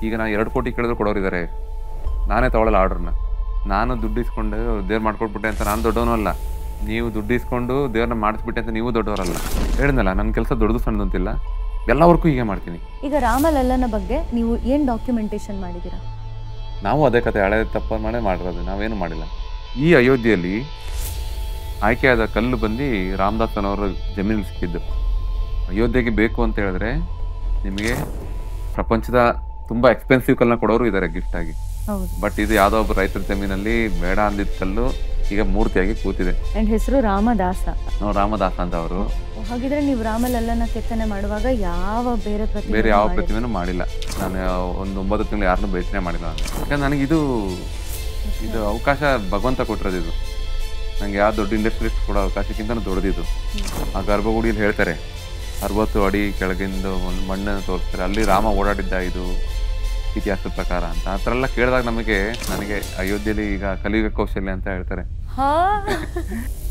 ಈಗ ನಾನು ಎರಡು ಕೋಟಿ ಕೇಳಿದ್ರು ಕೊಡೋರಿದ್ದಾರೆ ನಾನೇ ತಗೊಳ್ಳಲ್ಲ ಆರ್ಡ್ರನ್ನ ನಾನು ದುಡ್ಡು ಇಸ್ಕೊಂಡು ದೇವ್ರು ಮಾಡ್ಕೊಟ್ಬಿಟ್ಟೆ ಅಂತ ನಾನು ದೊಡ್ಡವನು ಅಲ್ಲ ನೀವು ದುಡ್ಡು ಇಸ್ಕೊಂಡು ದೇವ್ರನ್ನ ಮಾಡಿಸ್ಬಿಟ್ಟೆ ಅಂತ ನೀವು ದೊಡ್ಡವರಲ್ಲ ಹೇಳಿದ್ನಲ್ಲ ನನ್ನ ಕೆಲಸ ದೊಡ್ಡದು ಸಣ್ಣದು ಅಂತಿಲ್ಲ ಎಲ್ಲ ವರ್ಕು ಹೀಗೆ ಮಾಡ್ತೀನಿ ಈಗ ರಾಮಲಲ್ಲನ ಬಗ್ಗೆ ನೀವು ಏನು ಡಾಕ್ಯುಮೆಂಟೇಶನ್ ಮಾಡಿದ್ದೀರಾ ನಾವು ಅದೇ ಕತೆ ಹಳೆ ತಪ್ಪ ಮಾಡೇ ಮಾಡಿರೋದು ನಾವೇನು ಮಾಡಿಲ್ಲ ಈ ಅಯೋಧ್ಯೆಯಲ್ಲಿ ಆಯ್ಕೆಯಾದ ಕಲ್ಲು ಬಂದು ರಾಮದಾಸನವರ ಜಮೀನಲ್ಲಿ ಸಿಕ್ಕಿದ್ದು ಅಯೋಧ್ಯೆಗೆ ಬೇಕು ಅಂತ ಹೇಳಿದ್ರೆ ನಿಮಗೆ ಪ್ರಪಂಚದ ತುಂಬ ಎಕ್ಸ್ಪೆನ್ಸಿವ್ ಕಲ್ಲನ್ನ ಕೊಡೋರು ಇದ್ದಾರೆ ಗಿಫ್ಟ್ ಆಗಿ ಹೌದು ಬಟ್ ಇದು ಯಾವುದೋ ಒಬ್ಬ ರೈತರ ಜಮೀನಲ್ಲಿ ಬೇಡ ಅಂದಿದ್ದ ಕಲ್ಲು ಈಗ ಮೂರ್ತಿಯಾಗಿ ಕೂತಿದೆ ಆ್ಯಂಡ್ ಹೆಸರು ರಾಮದಾಸ ನಾವು ರಾಮದಾಸ ಅಂತ ಅವರು ಹಾಗಿದ್ರೆ ನೀವು ರಾಮಲಲ್ಲನ ಕೆತ್ತನೆ ಮಾಡುವಾಗ ಯಾವ ಬೇರೆ ಪ್ರತಿಮೆ ಬೇರೆ ಯಾವ ಪ್ರತಿಮೆನೂ ಮಾಡಿಲ್ಲ ನಾನು ಒಂದು ಒಂಬತ್ತು ತಿಂಗಳು ಯಾರನ್ನೂ ಭೇಟಿನೇ ಮಾಡಿಲ್ಲ ನಾನು ಯಾಕಂದ್ರೆ ನನಗಿದು ಇದು ಅವಕಾಶ ಭಗವಂತ ಕೊಟ್ಟಿರೋದು ಇದು ನನಗೆ ಯಾವ ದೊಡ್ಡ ಇಂಡಸ್ಟ್ರಿಸ್ಟ್ ಕೊಡೋ ಅವಕಾಶಕ್ಕಿಂತ ದೊಡ್ಡದಿದು ಆ ಗರ್ಭಗುಡಿಯಲ್ಲಿ ಹೇಳ್ತಾರೆ ಅರವತ್ತು ಅಡಿ ಕೆಳಗಿಂದ ಒಂದು ಮಣ್ಣನ್ನು ತೋರಿಸ್ತಾರೆ ಅಲ್ಲಿ ರಾಮ ಓಡಾಡಿದ್ದ ಇದು ಇತಿಹಾಸದ ಪ್ರಕಾರ ಅಂತ ಆ ಥರ ಎಲ್ಲ ಕೇಳಿದಾಗ ನಮಗೆ ನನಗೆ ಅಯೋಧ್ಯೆಯಲ್ಲಿ ಈಗ ಕಲಿಯುಗ ಕೌಶಲ್ಯ ಅಂತ ಹೇಳ್ತಾರೆ ಹಾ